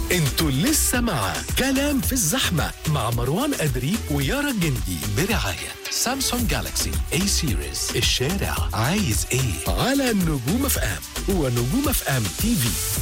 انتوا لسه مع كلام في الزحمة مع مروان أدري ويارا الجندي برعاية سامسونج جالاكسي اي سيريز الشارع عايز ايه على نجوم اف ام ونجوم اف ام تي في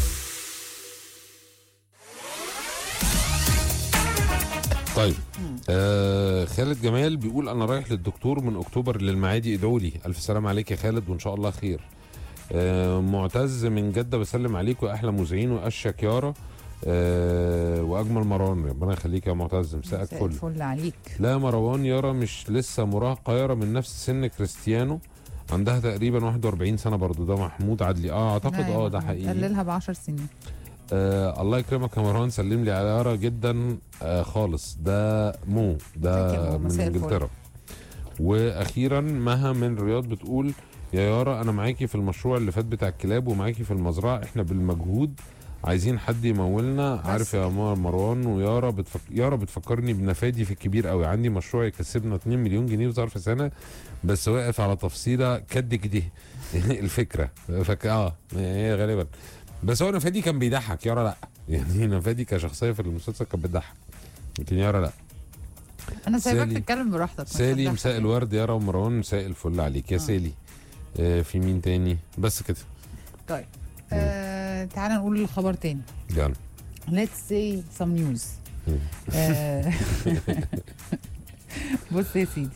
طيب آه خالد جمال بيقول انا رايح للدكتور من اكتوبر للمعادي ادعوا لي الف سلام عليك يا خالد وان شاء الله خير آه معتز من جده بسلم عليك واحلى مذيعين واشيك يارا آه واجمل مروان ربنا يخليك يا معتز مساءك مساء فل الفل عليك لا مروان يارا مش لسه مراهقه يارا من نفس سن كريستيانو عندها تقريبا 41 سنه برضو ده محمود عدلي اه اعتقد لا يا اه ده محمد، حقيقي قللها ب 10 سنين آه الله يكرمك يا مروان سلم لي على يارا جدا آه خالص ده مو ده ازيك يا مو؟ من مساء الفل. انجلترا واخيرا مها من رياض بتقول يا يارا انا معاكي في المشروع اللي فات بتاع الكلاب ومعاكي في المزرعه احنا بالمجهود عايزين حد يمولنا عارف يا مار- مروان ويارا بتفك... يارا بتفكرني بنفادي في الكبير قوي عندي مشروع يكسبنا 2 مليون جنيه في ظرف سنه بس واقف على تفصيله كد كده الفكره فك... اه هي غالبا بس هو نفادي كان بيضحك يارا لا يعني نفادي كشخصيه في المسلسل كانت بتضحك لكن يارا لا انا سايبك سالي. تتكلم براحتك ما سالي تفتحش مساء كده. الورد يارا ومروان مساء الفل عليك يا آه. سالي آه في مين تاني بس كده طيب آه تعالى نقول الخبر تاني يلا let's say some news مم. آه، بص يا سيدي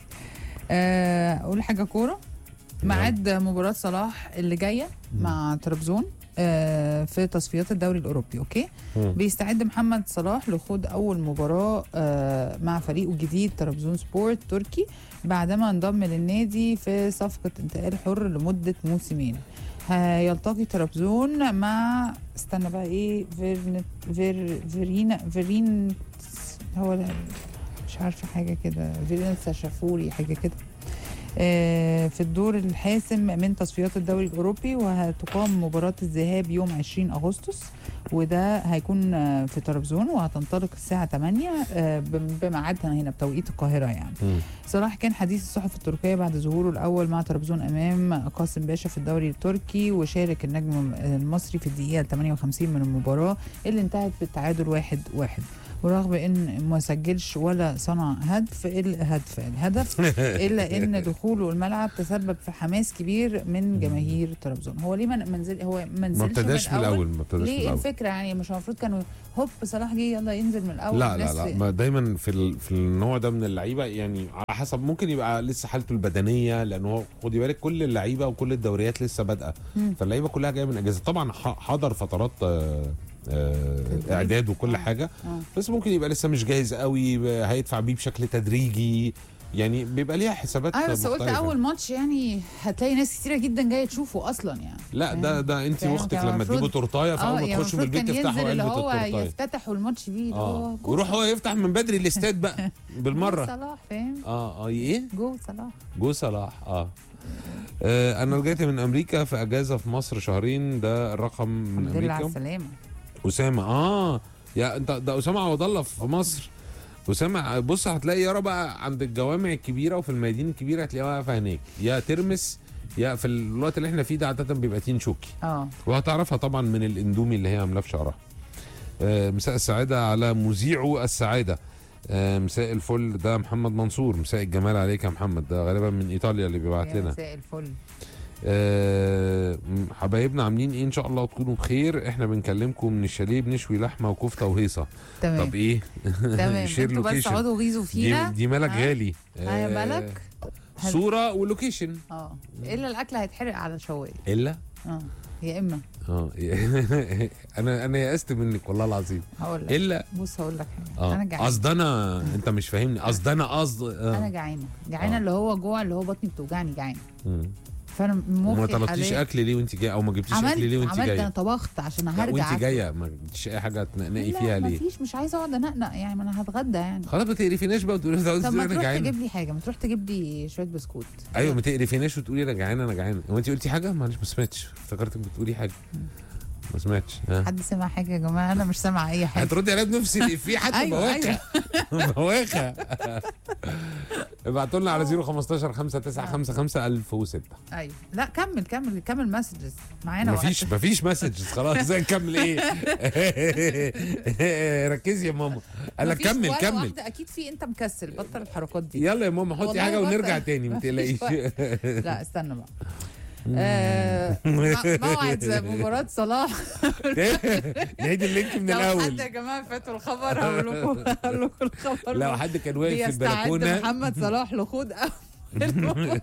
آه، اقول حاجه كوره ميعاد مباراه صلاح اللي جايه مع ترابزون آه، في تصفيات الدوري الاوروبي اوكي مم. بيستعد محمد صلاح لخوض اول مباراه آه، مع فريقه الجديد ترابزون سبورت تركي بعدما انضم للنادي في صفقه انتقال حر لمده موسمين هيلتقي ترابزون مع استنى بقى ايه فيرنت فير فيرينا فيرين هو ده مش عارفه حاجه كده فيرين ساشافوري حاجه كده آه، في الدور الحاسم من تصفيات الدوري الاوروبي وهتقام مباراه الذهاب يوم 20 اغسطس وده هيكون آه، في طرابزون وهتنطلق الساعه 8 آه، بم- بميعادنا هنا بتوقيت القاهره يعني مم. صلاح كان حديث الصحف التركية بعد ظهوره الأول مع طرابزون أمام قاسم باشا في الدوري التركي وشارك النجم المصري في الدقيقة 58 من المباراة اللي انتهت بالتعادل واحد واحد ورغم ان ما سجلش ولا صنع هدف الا هدف الهدف الا ان دخوله الملعب تسبب في حماس كبير من جماهير طرابزون هو ليه ما منزل هو ما ما نزلش ابتداش من الاول ما ابتداش من ليه إيه الاول الفكره يعني مش المفروض كانوا هوب صلاح جه يلا ينزل من الاول لا لا الناس- لا ما دايما في ال... في النوع ده من اللعيبه يعني على حسب ممكن يبقى لسه حالته البدنيه لان هو خدي بالك كل اللعيبه وكل الدوريات لسه بادئه مم. فاللعيبه كلها جايه من اجازه طبعا ح- حضر فترات آه، آه، تدريب. اعداد وكل آه. حاجه آه. بس ممكن يبقى لسه مش جاهز قوي ب- هيدفع بيه بشكل تدريجي يعني بيبقى ليها حسابات ايوه بس قلت مختلفة. اول ماتش يعني هتلاقي ناس كتيره جدا جايه تشوفه اصلا يعني لا ده ده انت فاهم؟ واختك كان لما المفروض- تجيبوا تورتايه فاول ما يعني تخشوا من المفروض البيت كان تفتحوا ينزل اللي علبه هو التورتايه يفتتحوا الماتش بيه اللي اه هو جول ويروح هو يفتح من بدري الاستاد بقى بالمره صلاح فاهم اه اه ايه جول صلاح جو صلاح اه آه، انا رجعت من امريكا في اجازه في مصر شهرين ده الرقم من الحمد لله على امريكا السلامه اسامه اه يا انت ده اسامه عوض الله في مصر اسامه بص هتلاقي يارا بقى عند الجوامع الكبيره وفي الميادين الكبيره هتلاقيها واقفه هناك يا ترمس يا في الوقت اللي احنا فيه ده عاده بيبقى تين شوكي اه وهتعرفها طبعا من الاندومي اللي هي عاملاه في شعرها آه، مساء السعاده على مذيعو السعاده آه، مساء الفل ده محمد منصور مساء الجمال عليك يا محمد ده غالبا من ايطاليا اللي بيبعت يا لنا مساء الفل آه، م- حبايبنا عاملين ايه ان شاء الله تكونوا بخير احنا بنكلمكم من الشاليه بنشوي لحمه وكفته وهيصه تمام طب ايه تمام شير انتوا بس لوكيشن. اقعدوا غيظوا دي, فينا دي مالك ها؟ غالي ها آه، مالك هل- صوره ولوكيشن اه الا الاكل هيتحرق على شوايه الا اه يا اما اه انا انا يأست منك والله العظيم هقول لك الا بص هقول لك حاجه انا اه جعانه قصد انا انت مش فاهمني قصد انا قصد انا آه. جعانه جعانه آه. اللي هو جوع اللي هو بطني بتوجعني جعانه مم. فانا مخي وما طلبتيش حاليا- اكل ليه وانت جايه او ما جبتيش عملت اكل ليه وانت عملت انا جايه طبخت عشان لا، هرجع وانت أكل. جايه ما جبتيش اي حاجه تنقنقي لا فيها ليه مفيش مش عايزه اقعد انقنق يعني ما انا هتغدى يعني خلاص ما تقرفيناش بقى وتقولي لي طب ما انا تروح جعان تجيب لي حاجه ما تروح تجيب لي شويه بسكوت ايوه ما تقرفيناش وتقولي انا جعان انا جعان هو انت قلتي حاجه معلش ما سمعتش افتكرتك بتقولي حاجه ما سمعتش ها حد سمع حاجه يا جماعه انا مش سامعه اي حاجه هتردي عليا بنفس الافيه حتى أيوة، بواخه بواخه ابعتوا لنا على 015 5955 1006 ايوه لا كمل كمل كمل مسجز معانا مفيش وقت. مفيش مسجز خلاص ازاي نكمل ايه ركزي يا ماما قال لك مفيش كمل ولا كمل واحدة اكيد في انت مكسل بطل الحركات دي يلا يا ماما حطي والله حاجه بطل. ونرجع تاني ما مفيش تقلقيش وقت. لا استنى بقى آه، م- موعد مباراة صلاح نعيد اللينك من لو حد يا الاول جماعة فاتوا الخبر هقول لكم هقول لكم الخبر لو حد كان واقف في بيستعد البلكونه محمد صلاح لخوض أول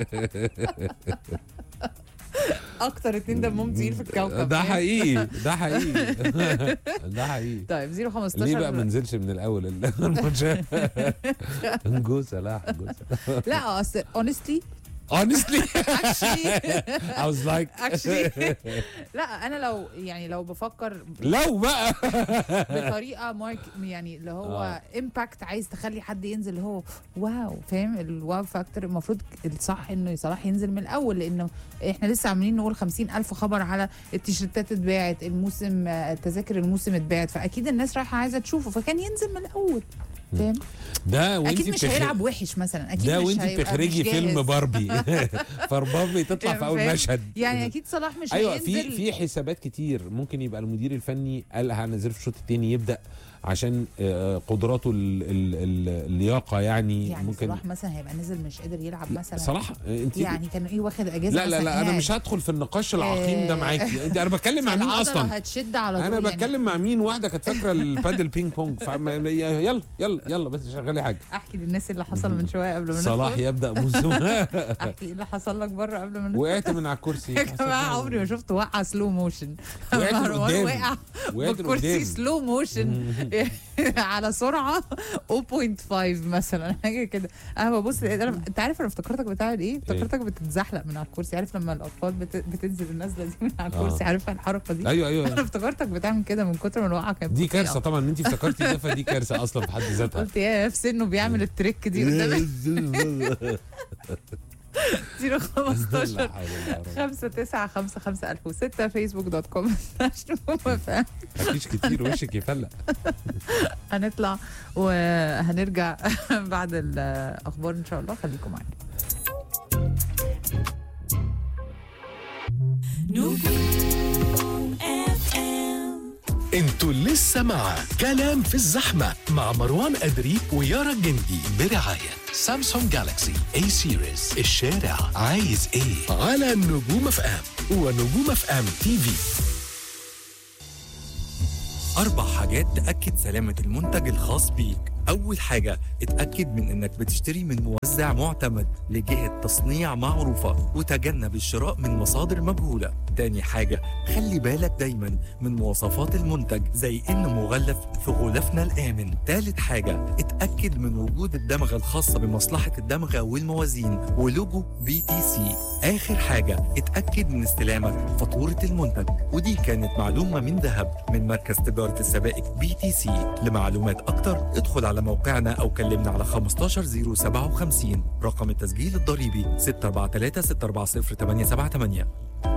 اكتر اتنين دمهم تقيل في الكوكب ده حقيقي ده حقيقي ده حقيقي طيب 015 ليه بقى ما نزلش من الاول الماتش جو صلاح جو صلاح لا اصل اونستلي honestly اكشلي I was like اكشلي لا انا لو يعني لو بفكر لو بقى بطريقه مارك يعني اللي هو امباكت عايز تخلي حد ينزل اللي هو واو فاهم الواو فاكتور المفروض الصح انه صلاح ينزل من الاول لانه احنا لسه عاملين نقول خمسين الف خبر على التيشيرتات اتباعت الموسم آه، تذاكر الموسم اتباعت فاكيد الناس رايحه عايزه تشوفه فكان ينزل من الاول فاهم ده وانت اكيد مش بتخ- هيلعب وحش مثلا اكيد ده مش وانت هيبقى بتخرجي مش فيلم جاهز. باربي فباربي تطلع في اول فاهم؟ مشهد يعني اكيد صلاح مش ايوه هينزل في في حسابات كتير ممكن يبقى المدير الفني قال هنزل في الشوط الثاني يبدا عشان آه، قدراته ال- ال- ال- اللياقه يعني, يعني ممكن صلاح مثلا هيبقى نزل مش قادر يلعب مثلا صلاح آه، انت يعني كان ايه واخد اجازه لا لا مثلا لا انا قاعد. مش هدخل في النقاش العقيم ده آه. معاكي انت انا بتكلم مع مين العضلة اصلا هتشد على طول انا يعني بتكلم مع مين واحده كانت فاكره البادل بينج بونج فما- يلا يلا يلا بس شغلي حاجه احكي للناس اللي حصل من شويه قبل ما صلاح ندخل. يبدا موسم احكي ايه اللي حصل لك بره قبل ما ندخل وقعت من على الكرسي يا جماعه عمري ما شفت وقعه سلو موشن وقعت مروان لقدام. وقع وقعت بالكرسي لقدام. سلو موشن على سرعه 0.5 مثلا حاجه كده انا ببص أنا- انت عارف انا افتكرتك بتعمل ايه؟ افتكرتك بتتزحلق من على الكرسي عارف لما الاطفال بت... بتنزل النازله دي من على الكرسي آه. عارفه الحركه دي؟ ايوه انا ايوه افتكرتك بتعمل كده من كتر ما الوقعه كانت دي بطيئة. كارثه طبعا ان انت افتكرتي ده فدي كارثه اصلا في حد ذاتها قلت يا في سنه بيعمل التريك دي قدام 015 لا حول ولا قوة. خمسة تسعة خمسة خمسة ألف وستة فيسبوك دوت كوم فاهم مفيش كتير وشك يفلق هنطلع وهنرجع بعد الأخبار إن شاء الله خليكم معانا انتوا لسه مع كلام في الزحمة مع مروان أدري ويارا الجندي برعاية سامسونج جالاكسي اي سيريز الشارع عايز ايه على نجوم اف ام ونجوم اف ام تي في أربع حاجات تأكد سلامة المنتج الخاص بيك أول حاجة اتأكد من إنك بتشتري من موزع معتمد لجهة تصنيع معروفة وتجنب الشراء من مصادر مجهولة تاني حاجة خلي بالك دايما من مواصفات المنتج زي إنه مغلف في غلافنا الآمن تالت حاجة اتأكد من وجود الدمغة الخاصة بمصلحة الدمغة والموازين ولوجو بي تي سي آخر حاجة اتأكد من استلامك فاتورة المنتج ودي كانت معلومة من ذهب من مركز تجارة السبائك بي تي سي لمعلومات أكتر ادخل على موقعنا أو كلمنا على 15057 رقم التسجيل الضريبي 643 640 878